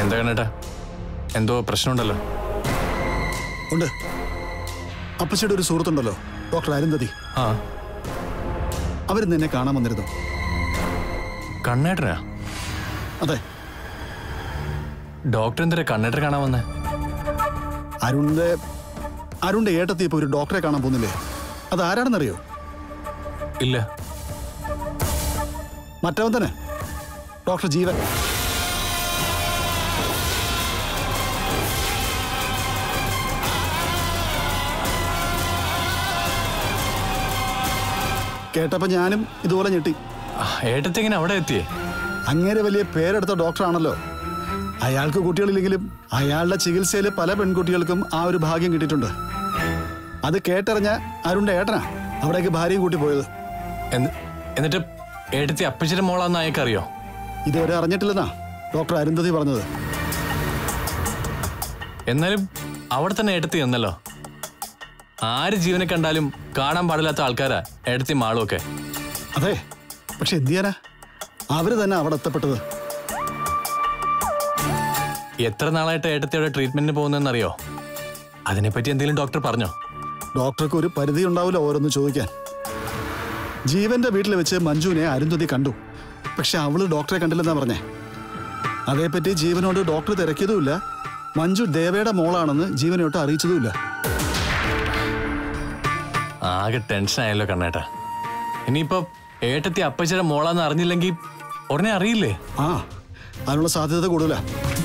എന്താ കണ്ണേട്ടാ എന്തോ പ്രശ്നമുണ്ടല്ലോ ഉണ്ട് അപ്പച്ചിയുടെ ഒരു സുഹൃത്തുണ്ടല്ലോ ഡോക്ടർ അരുന്ധതി ആ അവർ നിന്നെ കാണാൻ വന്നിരുന്നു കണ്ണേട്ടനാ അതെ ഡോക്ടർ എന്തിനാ കണ്ണേട്ടർ കാണാൻ വന്നേ അരുണിന്റെ അരുണിന്റെ ഏട്ടത്തി ഇപ്പൊ ഒരു ഡോക്ടറെ കാണാൻ പോകുന്നില്ലേ അത് ആരാണെന്നറിയോ ഇല്ല മറ്റവൻ തന്നെ ഡോക്ടർ ജീവൻ കേട്ടപ്പോ ഞാനും ഇതുപോലെ ഞെട്ടി ആ, ഏട്ടത്തി എങ്ങനെ അവിടെ എത്തിയേ അങ്ങേരെ വലിയ പേരെടുത്ത ഡോക്ടറാണല്ലോ അയാൾക്ക് കുട്ടികളില്ലെങ്കിലും അയാളുടെ ചികിത്സയിൽ പല പെൺകുട്ടികൾക്കും ആ ഒരു ഭാഗ്യം കിട്ടിയിട്ടുണ്ട് അത് കേട്ടറിഞ്ഞ അരുണിന്റെ ഏട്ടനാ അവിടേക്ക് ഭാര്യയും കൂട്ടി പോയത് എന്ന്- എന്നിട്ട് ഏട്ടത്തി അപ്പച്ചിയുടെ മോളാന്ന് അയക്കറിയോ ഇതുവരെ അറിഞ്ഞിട്ടില്ലെന്നാ ഡോക്ടർ അരുന്ധതി പറഞ്ഞത് എന്നാലും അവിടെ തന്നെ ഏട്ടത്തി എന്നല്ലോ ആര് ജീവനെ കണ്ടാലും കാണാൻ പാടില്ലാത്ത ആൾക്കാരാ ഏട്ടത്തി മാളും ഒക്കെ അതെ പക്ഷെ എന്ത് ചെയ്യാനാ അവര് തന്നെ അവിടെ എത്തപ്പെട്ടത് എത്ര നാളായിട്ട് ഏട്ടത്തിയുടെ ട്രീറ്റ്മെന്റിന് പോകുന്നതെന്നറിയോ അതിനെപ്പറ്റി എന്തെങ്കിലും ഡോക്ടർ പറഞ്ഞോ ഡോക്ടർക്ക് ഒരു പരിധി ഉണ്ടാവില്ല ഓരോന്ന് ചോദിക്കാൻ ജീവന്റെ വീട്ടിൽ വെച്ച് മഞ്ജുവിനെ അരുന്ധതി കണ്ടു പക്ഷെ അവള് ഡോക്ടറെ കണ്ടില്ലെന്നാ പറഞ്ഞേ അതേപ്പറ്റി ജീവനോട് ഡോക്ടർ തിരക്കിയതുമില്ല മഞ്ജു ദേവയുടെ മോളാണെന്ന് ജീവനോട്ട് അറിയിച്ചതുമില്ല ആകെ ടെൻഷൻ ആയല്ലോ കണ്ണേട്ടാ ഇനിയിപ്പോ ഏട്ടത്തി അപ്പച്ചിയുടെ മോളാന്ന് അറിഞ്ഞില്ലെങ്കിൽ ഉടനെ അറിയില്ലേ ആ അതിനുള്ള സാധ്യത കൂടുതലാ